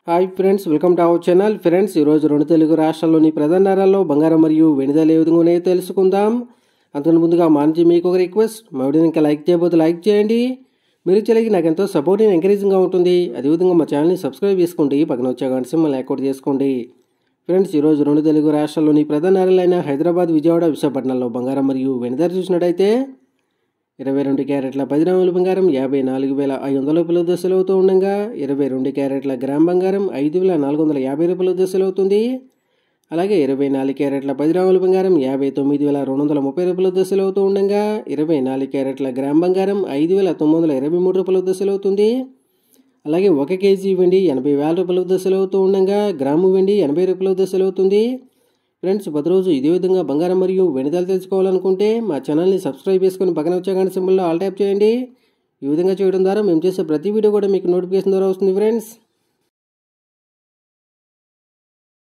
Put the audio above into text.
hi friends welcome to our channel friends ఈరోజు రెండు తెలుగు రాష్ట్రాల్లోని ప్రధాన నగరాల్లో బంగారం మరియు వెనుదల ఏ విధంగా ఉన్నాయో తెలుసుకుందాం అంతకు ముందుగా మా నుంచి మీకు ఒక రిక్వెస్ట్ మా వీడియోని ఇంకా లైక్ చేయబోతే లైక్ చేయండి మీరు చెల్లికి నాకు ఎంతో సపోర్టింగ్ ఎంకరేజింగ్గా ఉంటుంది అదేవిధంగా మా ఛానల్ని సబ్స్క్రైబ్ చేసుకోండి పక్కన వచ్చే గంట సింబల్ యాక్టివేట్ చేసుకోండి ఫ్రెండ్స్ ఈరోజు రెండు తెలుగు రాష్ట్రాల్లోని ప్రధాన నగరాలైన హైదరాబాద్ విజయవాడ విశాఖపట్నంలో బంగారం మరియు వెనుదల చూసినట్టయితే ఇరవై రెండు క్యారెట్ల పది గ్రాముల బంగారం యాభై నాలుగు వేల ఐదు వందల రూపాయల దశలు అవుతూ ఉండగా ఇరవై రెండు క్యారెట్ల గ్రామ్ బంగారం ఐదు వేల నాలుగు వందల యాభై రూపాయల దశలు అవుతుంది అలాగే ఇరవై నాలుగు క్యారెట్ల పది గ్రాముల బంగారం యాభై తొమ్మిది వేల రెండు వందల ముప్పై రూపాయల దశలు అవుతూ ఉండగా ఇరవై నాలుగు క్యారెట్ల గ్రామ్ బంగారం ఐదు వేల తొమ్మిది వందల ఇరవై మూడు రూపాయల దశలు అవుతుంది అలాగే ఒక కేజీ వెండి ఎనభై వేల రూపాయల దశలు అవుతూ ఉండగా గ్రాము వెండి ఎనభై రూపాయల దశలు అవుతుంది ఫ్రెండ్స్ ప్రతిరోజు ఇదే విధంగా బంగారం మరియు వెనుదలు తెలుసుకోవాలనుకుంటే మా ఛానల్ని సబ్స్క్రైబ్ చేసుకుని పక్కన వచ్చే గంట సింబల్లో ఆల్ ట్యాప్ చేయండి ఈ విధంగా చేయడం ద్వారా మేము చేసే ప్రతి వీడియో కూడా మీకు నోటిఫికేషన్ ద్వారా వస్తుంది ఫ్రెండ్స్